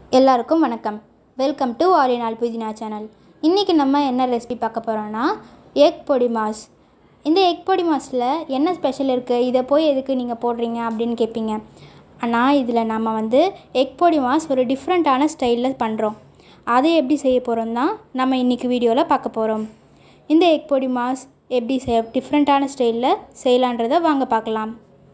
எல்லாருக்கும் வணக்கம் welcome to ஆரியனால் புதினா சேனல் இன்றைக்கி நம்ம என்ன ரெசிபி பார்க்க போகிறோன்னா எக் பொடி மாஸ் இந்த எக் பொடி மாஸில் என்ன ஸ்பெஷல் இருக்குது இதை போய் எதுக்கு நீங்கள் போடுறீங்க அப்படின்னு கேட்பீங்க ஆனால் இதில் நம்ம வந்து எக் பொடி மாஸ் ஒரு டிஃப்ரெண்ட்டான ஸ்டைலில் பண்ணுறோம் அதை எப்படி செய்ய போகிறோம் தான் நம்ம இன்றைக்கி வீடியோவில் பார்க்க போகிறோம் இந்த எக் பொடி மாஸ் எப்படி செய் டிஃப்ரெண்ட்டான ஸ்டைலில் செய்யலான்றதை வாங்க பார்க்கலாம்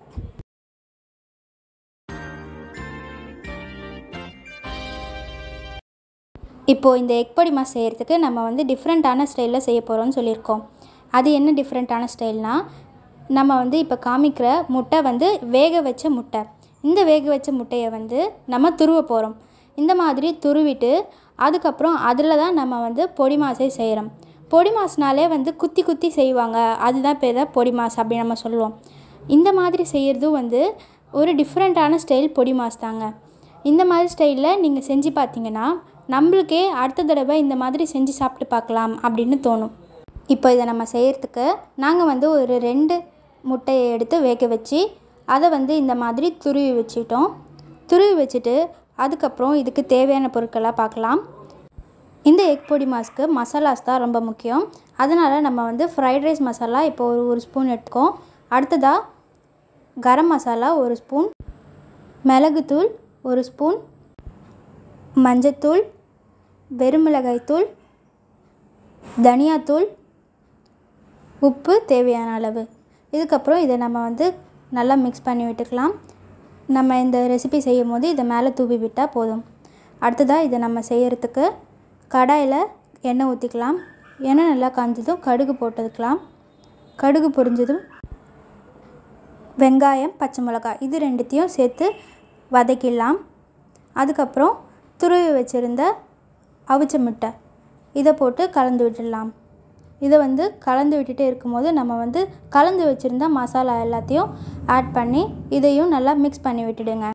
இப்போது இந்த எக் பொடி மாஸ் செய்கிறதுக்கு நம்ம வந்து டிஃப்ரெண்ட்டான ஸ்டைலில் செய்ய போகிறோம்னு சொல்லியிருக்கோம் அது என்ன டிஃப்ரெண்ட்டான ஸ்டைல்னால் நம்ம வந்து இப்போ காமிக்கிற முட்டை வந்து வேக வச்ச முட்டை இந்த வேக வச்ச முட்டையை வந்து நம்ம துருவ போகிறோம் இந்த மாதிரி துருவிட்டு அதுக்கப்புறம் அதில் தான் நம்ம வந்து பொடி மாஸை செய்கிறோம் பொடி மாஸ்னாலே வந்து குத்தி குத்தி செய்வாங்க அதுதான் பேர் தான் பொடி மாஸ் அப்படி நம்ம சொல்லுவோம் இந்த மாதிரி செய்கிறதும் வந்து ஒரு டிஃப்ரெண்ட்டான ஸ்டைல் பொடி மாஸ் தாங்க இந்த மாதிரி ஸ்டைலில் நீங்கள் செஞ்சு பார்த்தீங்கன்னா நம்மளுக்கே அடுத்த தடவை இந்த மாதிரி செஞ்சு சாப்பிட்டு பார்க்கலாம் அப்படின்னு தோணும் இப்போ இதை நம்ம செய்கிறதுக்கு நாங்கள் வந்து ஒரு ரெண்டு முட்டையை எடுத்து வேக வச்சு அதை வந்து இந்த மாதிரி துருவி வச்சுட்டோம் துருவி வச்சுட்டு அதுக்கப்புறம் இதுக்கு தேவையான பொருட்களாக பார்க்கலாம் இந்த எக் பொடி மாஸ்க்கு மசாலாஸ் தான் ரொம்ப முக்கியம் அதனால் நம்ம வந்து ஃப்ரைட் ரைஸ் மசாலா இப்போ ஒரு ஒரு ஸ்பூன் எடுத்துக்கோம் அடுத்ததாக கரம் மசாலா ஒரு ஸ்பூன் மிளகுத்தூள் ஒரு ஸ்பூன் மஞ்சத்தூள் வெறுமிளகாய்த்தூள் தனியாத்தூள் உப்பு தேவையான அளவு இதுக்கப்புறம் இதை நம்ம வந்து நல்லா மிக்ஸ் பண்ணி விட்டுக்கலாம் நம்ம இந்த ரெசிபி செய்யும் போது இதை மேலே தூவி விட்டால் போதும் அடுத்ததாக இதை நம்ம செய்கிறதுக்கு கடாயில் எண்ணெய் ஊற்றிக்கலாம் எண்ணெய் நல்லா காஞ்சதும் கடுகு போட்டுக்கலாம் கடுகு பொரிஞ்சதும் வெங்காயம் பச்சை மிளகாய் இது ரெண்டுத்தையும் சேர்த்து வதக்கிடலாம் அதுக்கப்புறம் துருவி வச்சுருந்த அவிச்ச முட்டை இதை போட்டு கலந்து விட்டுடலாம் இதை வந்து கலந்து விட்டுட்டே இருக்கும்போது நம்ம வந்து கலந்து வச்சுருந்த மசாலா எல்லாத்தையும் ஆட் பண்ணி இதையும் நல்லா மிக்ஸ் பண்ணி விட்டுடுங்க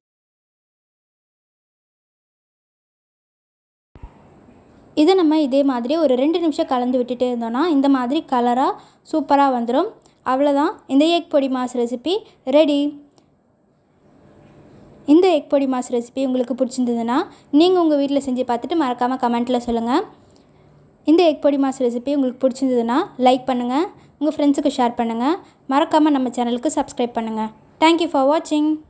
இதை நம்ம இதே மாதிரி ஒரு ரெண்டு நிமிஷம் கலந்து விட்டுட்டே இருந்தோன்னா இந்த மாதிரி கலராக சூப்பராக வந்துடும் அவ்வளோதான் இந்த எக் பொடி மாஸ் ரெசிபி ரெடி இந்த எக் பொடி மாஸ் ரெசிபி உங்களுக்கு பிடிச்சிருந்ததுன்னா நீங்கள் உங்கள் வீட்டில் செஞ்சு பார்த்துட்டு மறக்காமல் கமெண்ட்டில் சொல்லுங்கள் இந்த எக் பொடி மாஸ் ரெசிபி உங்களுக்கு பிடிச்சிருந்ததுன்னா லைக் பண்ணுங்கள் உங்கள் ஃப்ரெண்ட்ஸுக்கு ஷேர் பண்ணுங்கள் மறக்காமல் நம்ம சேனலுக்கு சப்ஸ்கிரைப் பண்ணுங்கள் தேங்க்யூ ஃபார் வாட்சிங்